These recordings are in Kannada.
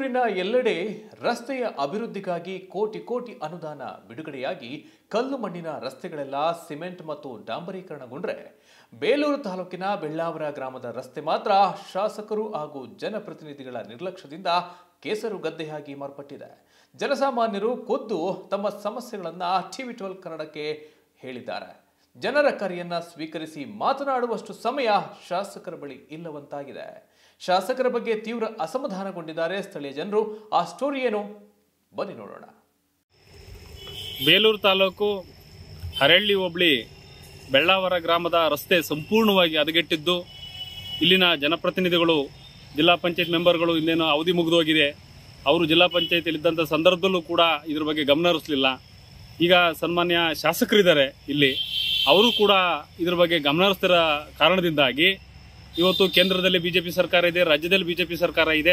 ಬೆಂಗಳೂರಿನ ಎಲ್ಲೆಡೆ ರಸ್ತೆಯ ಅಭಿವೃದ್ಧಿಗಾಗಿ ಕೋಟಿ ಕೋಟಿ ಅನುದಾನ ಬಿಡುಗಡೆಯಾಗಿ ಕಲ್ಲು ಮಣ್ಣಿನ ರಸ್ತೆಗಳೆಲ್ಲ ಸಿಮೆಂಟ್ ಮತ್ತು ಡಾಂಬರೀಕರಣಗೊಂಡ್ರೆ ಬೇಲೂರು ತಾಲೂಕಿನ ಬೆಳ್ಳಾವರ ಗ್ರಾಮದ ರಸ್ತೆ ಮಾತ್ರ ಶಾಸಕರು ಹಾಗೂ ಜನಪ್ರತಿನಿಧಿಗಳ ನಿರ್ಲಕ್ಷ್ಯದಿಂದ ಕೇಸರು ಗದ್ದೆಯಾಗಿ ಮಾರ್ಪಟ್ಟಿದೆ ಜನಸಾಮಾನ್ಯರು ಖುದ್ದು ತಮ್ಮ ಸಮಸ್ಯೆಗಳನ್ನ ಟಿವಿ ಟ್ವೆಲ್ ಕನ್ನಡಕ್ಕೆ ಹೇಳಿದ್ದಾರೆ ಜನರ ಕರೆಯನ್ನ ಸ್ವೀಕರಿಸಿ ಮಾತನಾಡುವಷ್ಟು ಸಮಯ ಶಾಸಕರ ಬಳಿ ಇಲ್ಲವಂತಾಗಿದೆ ಶಾಸಕರ ಬಗ್ಗೆ ತೀವ್ರ ಅಸಮಾಧಾನಗೊಂಡಿದ್ದಾರೆ ಸ್ಥಳೀಯ ಜನರು ಆ ಸ್ಟೋರಿ ಏನು ಬನ್ನಿ ನೋಡೋಣ ಬೇಲೂರು ತಾಲೂಕು ಹರಳ್ಳಿ ಹೋಬಳಿ ಬೆಳ್ಳಾವರ ಗ್ರಾಮದ ರಸ್ತೆ ಸಂಪೂರ್ಣವಾಗಿ ಹದಗೆಟ್ಟಿದ್ದು ಇಲ್ಲಿನ ಜನಪ್ರತಿನಿಧಿಗಳು ಜಿಲ್ಲಾ ಪಂಚಾಯತ್ ಮೆಂಬರ್ಗಳು ಇನ್ನೇನು ಅವಧಿ ಮುಗಿದೋಗಿದೆ ಅವರು ಜಿಲ್ಲಾ ಪಂಚಾಯತಿಲಿದ್ದಂಥ ಸಂದರ್ಭದಲ್ಲೂ ಕೂಡ ಇದ್ರ ಬಗ್ಗೆ ಗಮನ ಹರಿಸಲಿಲ್ಲ ಈಗ ಸನ್ಮಾನ್ಯ ಶಾಸಕರಿದ್ದಾರೆ ಇಲ್ಲಿ ಅವರು ಕೂಡ ಇದ್ರ ಬಗ್ಗೆ ಗಮನ ಹರಿಸ್ತಿರೋ ಕಾರಣದಿಂದಾಗಿ ಇವತ್ತು ಕೇಂದ್ರದಲ್ಲಿ ಬಿಜೆಪಿ ಸರ್ಕಾರ ಇದೆ ರಾಜ್ಯದಲ್ಲಿ ಬಿಜೆಪಿ ಸರ್ಕಾರ ಇದೆ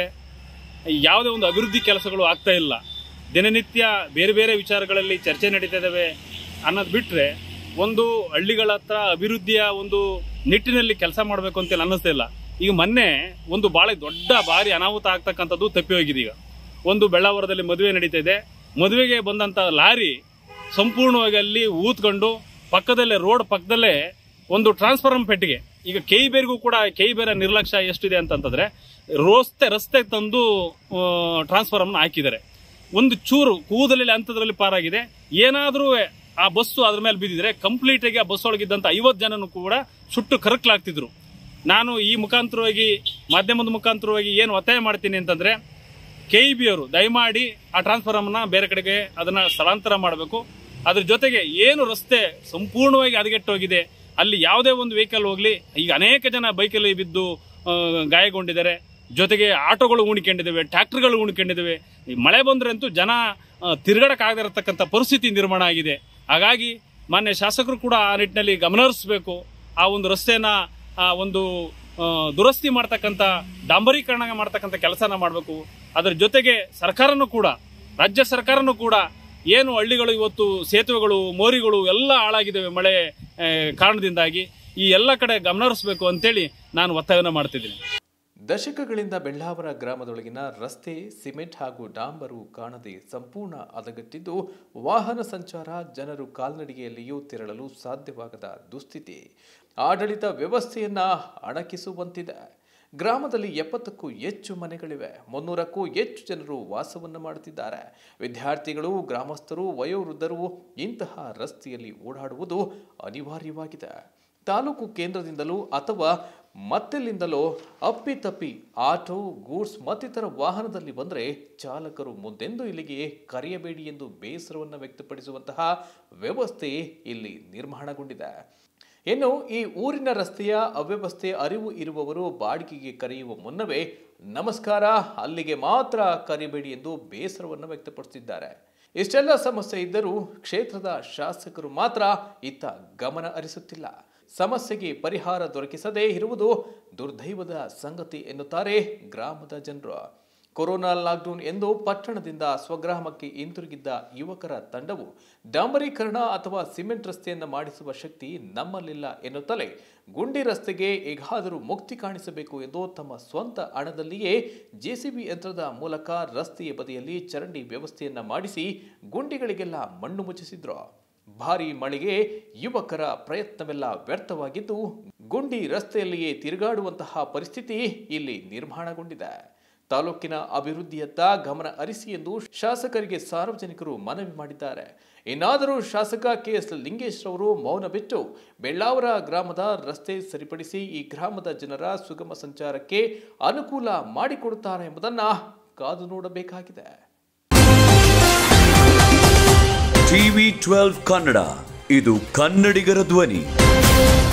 ಯಾವುದೇ ಒಂದು ಅಭಿವೃದ್ಧಿ ಕೆಲಸಗಳು ಆಗ್ತಾ ಇಲ್ಲ ದಿನನಿತ್ಯ ಬೇರೆ ಬೇರೆ ವಿಚಾರಗಳಲ್ಲಿ ಚರ್ಚೆ ನಡೀತಾ ಇದ್ದಾವೆ ಅನ್ನೋದು ಬಿಟ್ಟರೆ ಒಂದು ಹಳ್ಳಿಗಳ ಹತ್ರ ಅಭಿವೃದ್ಧಿಯ ಒಂದು ನಿಟ್ಟಿನಲ್ಲಿ ಕೆಲಸ ಮಾಡಬೇಕು ಅಂತ ಅನ್ನಿಸ್ತಾ ಇಲ್ಲ ಈಗ ಮೊನ್ನೆ ಒಂದು ಬಹಳ ದೊಡ್ಡ ಭಾರಿ ಅನಾಹುತ ಆಗ್ತಕ್ಕಂಥದ್ದು ತಪ್ಪಿ ಹೋಗಿದೆ ಈಗ ಒಂದು ಬೆಳ್ಳಾವರದಲ್ಲಿ ಮದುವೆ ನಡೀತಾ ಇದೆ ಮದುವೆಗೆ ಬಂದಂತ ಲಾರಿ ಸಂಪೂರ್ಣವಾಗಿ ಅಲ್ಲಿ ಊತ್ಕೊಂಡು ಪಕ್ಕದಲ್ಲೇ ರೋಡ್ ಪಕ್ಕದಲ್ಲೇ ಒಂದು ಟ್ರಾನ್ಸ್ಫಾರ್ಮ್ ಪೆಟ್ಟಿಗೆ ಈಗ ಕೈ ಬೇರಿಗೂ ಕೂಡ ಕೈ ಬೇರೆ ನಿರ್ಲಕ್ಷ್ಯ ಎಷ್ಟಿದೆ ಅಂತಂತಂದ್ರೆ ರಸ್ತೆ ರಸ್ತೆ ತಂದು ಟ್ರಾನ್ಸ್ಫಾರ್ಮ್ ಹಾಕಿದ್ದಾರೆ ಒಂದು ಚೂರು ಕೂದಲಲ್ಲಿ ಹಂತದಲ್ಲಿ ಪಾರಾಗಿದೆ ಏನಾದ್ರೂ ಆ ಬಸ್ಸು ಅದ್ರ ಮೇಲೆ ಬಿದ್ದಿದ್ರೆ ಕಂಪ್ಲೀಟ್ ಆಗಿ ಆ ಬಸ್ ಒಳಗಿದ್ದಂತ ಐವತ್ತು ಜನನು ಕೂಡ ಸುಟ್ಟು ಕರಕ್ಲಾಗ್ತಿದ್ರು ನಾನು ಈ ಮುಖಾಂತರವಾಗಿ ಮಾಧ್ಯಮದ ಮುಖಾಂತರವಾಗಿ ಏನು ಒತ್ತಾಯ ಮಾಡ್ತೀನಿ ಅಂತಂದ್ರೆ ಕೆ ಇ ಬಿ ಅವರು ದಯಮಾಡಿ ಆ ಟ್ರಾನ್ಸ್ಫಾರ್ಮರ್ನ ಬೇರೆ ಕಡೆಗೆ ಅದನ್ನ ಸ್ಥಳಾಂತರ ಮಾಡಬೇಕು ಅದ್ರ ಜೊತೆಗೆ ಏನು ರಸ್ತೆ ಸಂಪೂರ್ಣವಾಗಿ ಹದಗೆಟ್ಟೋಗಿದೆ ಅಲ್ಲಿ ಯಾವುದೇ ಒಂದು ವೆಹಿಕಲ್ ಹೋಗ್ಲಿ ಈಗ ಅನೇಕ ಜನ ಬೈಕಲ್ಲಿ ಬಿದ್ದು ಆ, ಗಾಯಗೊಂಡಿದ್ದಾರೆ ಜೊತೆಗೆ ಆಟೋಗಳು ಉಣ್ಕೊಂಡಿದ್ದಾವೆ ಟ್ರ್ಯಾಕ್ಟರ್ಗಳು ಉಣ್ಕೊಂಡಿದ್ದಾವೆ ಈ ಮಳೆ ಬಂದ್ರೆ ಅಂತೂ ಜನ ತಿರುಗಡಕ್ಕಾಗದಿರತಕ್ಕಂಥ ಪರಿಸ್ಥಿತಿ ನಿರ್ಮಾಣ ಆಗಿದೆ ಹಾಗಾಗಿ ಮಾನ್ಯ ಶಾಸಕರು ಕೂಡ ಆ ನಿಟ್ಟಿನಲ್ಲಿ ಗಮನ ಹರಿಸಬೇಕು ಆ ಒಂದು ರಸ್ತೆನ ಆ ಒಂದು ಆ, ದುರಸ್ತಿ ಮಾಡ್ತಕ್ಕಂಥ ಡಾಂಬರೀಕರಣ ಮಾಡ್ತಕ್ಕಂಥ ಕೆಲಸನ ಮಾಡಬೇಕು ಅದರ ಜೊತೆಗೆ ಸರ್ಕಾರನೂ ಕೂಡ ರಾಜ್ಯ ಸರ್ಕಾರನೂ ಕೂಡ ಏನು ಹಳ್ಳಿಗಳು ಇವತ್ತು ಸೇತುವೆಗಳು ಮೋರಿಗಳು ಎಲ್ಲ ಹಾಳಾಗಿದ್ದಾವೆ ಮಳೆ ಆ, ಕಾರಣದಿಂದಾಗಿ ಈ ಎಲ್ಲ ಕಡೆ ಗಮನ ಹರಿಸಬೇಕು ಅಂತೇಳಿ ನಾನು ಒತ್ತಾಯನ ಮಾಡ್ತಿದ್ದೀನಿ ದಶಕಗಳಿಂದ ಬೆಳ್ಳಾವರ ಗ್ರಾಮದೊಳಗಿನ ರಸ್ತೆ ಸಿಮೆಂಟ್ ಹಾಗೂ ಡಾಂಬರು ಕಾಣದೆ ಸಂಪೂರ್ಣ ಹದಗೆಟ್ಟಿದ್ದು ವಾಹನ ಸಂಚಾರ ಜನರು ಕಾಲ್ನಡಿಗೆಯಲ್ಲಿಯೂ ತೆರಳಲು ಸಾಧ್ಯವಾಗದ ದುಸ್ಥಿತಿ ಆಡಳಿತ ವ್ಯವಸ್ಥೆಯನ್ನ ಅಣಕಿಸುವಂತಿದೆ ಗ್ರಾಮದಲ್ಲಿ ಎಪ್ಪತ್ತಕ್ಕೂ ಹೆಚ್ಚು ಮನೆಗಳಿವೆ ಮುನ್ನೂರಕ್ಕೂ ಹೆಚ್ಚು ಜನರು ವಾಸವನ್ನು ಮಾಡುತ್ತಿದ್ದಾರೆ ವಿದ್ಯಾರ್ಥಿಗಳು ಗ್ರಾಮಸ್ಥರು ವಯೋವೃದ್ಧರು ಇಂತಹ ರಸ್ತೆಯಲ್ಲಿ ಓಡಾಡುವುದು ಅನಿವಾರ್ಯವಾಗಿದೆ ತಾಲೂಕು ಕೇಂದ್ರದಿಂದಲೂ ಅಥವಾ ಮತ್ತೆಲ್ಲಿಂದಲೋ ಅಪ್ಪಿತಪ್ಪಿ ಆಟೋ ಗೂಡ್ಸ್ ಮತ್ತಿತರ ವಾಹನದಲ್ಲಿ ಬಂದರೆ ಚಾಲಕರು ಮುಂದೆಂದು ಇಲ್ಲಿಗೆ ಕರೆಯಬೇಡಿ ಎಂದು ಬೇಸರವನ್ನು ವ್ಯಕ್ತಪಡಿಸುವಂತಹ ವ್ಯವಸ್ಥೆ ಇಲ್ಲಿ ನಿರ್ಮಾಣಗೊಂಡಿದೆ ಇನ್ನು ಈ ಊರಿನ ರಸ್ತೆಯ ಅವ್ಯವಸ್ಥೆ ಅರಿವು ಇರುವವರು ಬಾಡಿಗೆಗೆ ಕರೆಯುವ ಮುನ್ನವೇ ನಮಸ್ಕಾರ ಅಲ್ಲಿಗೆ ಮಾತ್ರ ಕರಿಬೇಡಿ ಎಂದು ಬೇಸರವನ್ನು ವ್ಯಕ್ತಪಡಿಸಿದ್ದಾರೆ ಇಷ್ಟೆಲ್ಲ ಸಮಸ್ಯೆ ಇದ್ದರೂ ಕ್ಷೇತ್ರದ ಶಾಸಕರು ಮಾತ್ರ ಇತ್ತ ಗಮನ ಹರಿಸುತ್ತಿಲ್ಲ ಸಮಸ್ಯೆಗೆ ಪರಿಹಾರ ದೊರಕಿಸದೇ ಇರುವುದು ದುರ್ದೈವದ ಸಂಗತಿ ಎನ್ನುತ್ತಾರೆ ಗ್ರಾಮದ ಜನರು ಕೊರೋನಾ ಲಾಕ್ಡೌನ್ ಎಂದು ಪಟ್ಟಣದಿಂದ ಸ್ವಗ್ರಾಮಕ್ಕೆ ಹಿಂತಿರುಗಿದ್ದ ಯುವಕರ ತಂಡವು ಡಾಂಬರೀಕರಣ ಅಥವಾ ಸಿಮೆಂಟ್ ರಸ್ತೆಯನ್ನು ಮಾಡಿಸುವ ಶಕ್ತಿ ನಮ್ಮಲ್ಲಿಲ್ಲ ಎನ್ನುತ್ತಲೇ ಗುಂಡಿ ರಸ್ತೆಗೆ ಹೇಗಾದರೂ ಮುಕ್ತಿ ಕಾಣಿಸಬೇಕು ಎಂದು ತಮ್ಮ ಸ್ವಂತ ಹಣದಲ್ಲಿಯೇ ಜೆಸಿಬಿ ಯಂತ್ರದ ಮೂಲಕ ರಸ್ತೆಯ ಬದಿಯಲ್ಲಿ ಚರಂಡಿ ವ್ಯವಸ್ಥೆಯನ್ನ ಮಾಡಿಸಿ ಗುಂಡಿಗಳಿಗೆಲ್ಲ ಮಣ್ಣು ಮುಚ್ಚಿಸಿದ್ರು ಭಾರಿ ಮಳೆಗೆ ಯುವಕರ ಪ್ರಯತ್ನವೆಲ್ಲ ವ್ಯರ್ಥವಾಗಿದ್ದು ಗುಂಡಿ ರಸ್ತೆಯಲ್ಲಿಯೇ ತಿರುಗಾಡುವಂತಹ ಪರಿಸ್ಥಿತಿ ಇಲ್ಲಿ ನಿರ್ಮಾಣಗೊಂಡಿದೆ ತಾಲೂಕಿನ ಅಭಿವೃದ್ಧಿಯತ್ತ ಗಮನ ಹರಿಸಿ ಎಂದು ಶಾಸಕರಿಗೆ ಸಾರ್ವಜನಿಕರು ಮನವಿ ಮಾಡಿದ್ದಾರೆ ಇನ್ನಾದರೂ ಶಾಸಕ ಕೆಎಸ್ ಲಿಂಗೇಶ್ ರವರು ಮೌನ ಬಿಟ್ಟು ಬೆಳ್ಳಾವರ ಗ್ರಾಮದ ರಸ್ತೆ ಸರಿಪಡಿಸಿ ಈ ಗ್ರಾಮದ ಜನರ ಸುಗಮ ಸಂಚಾರಕ್ಕೆ ಅನುಕೂಲ ಮಾಡಿಕೊಡುತ್ತಾರೆ ಎಂಬುದನ್ನ ಕಾದು ನೋಡಬೇಕಾಗಿದೆ ಟಿವಿ ಟ್ವೆಲ್ವ್ ಕನ್ನಡ ಇದು ಕನ್ನಡಿಗರ ಧ್ವನಿ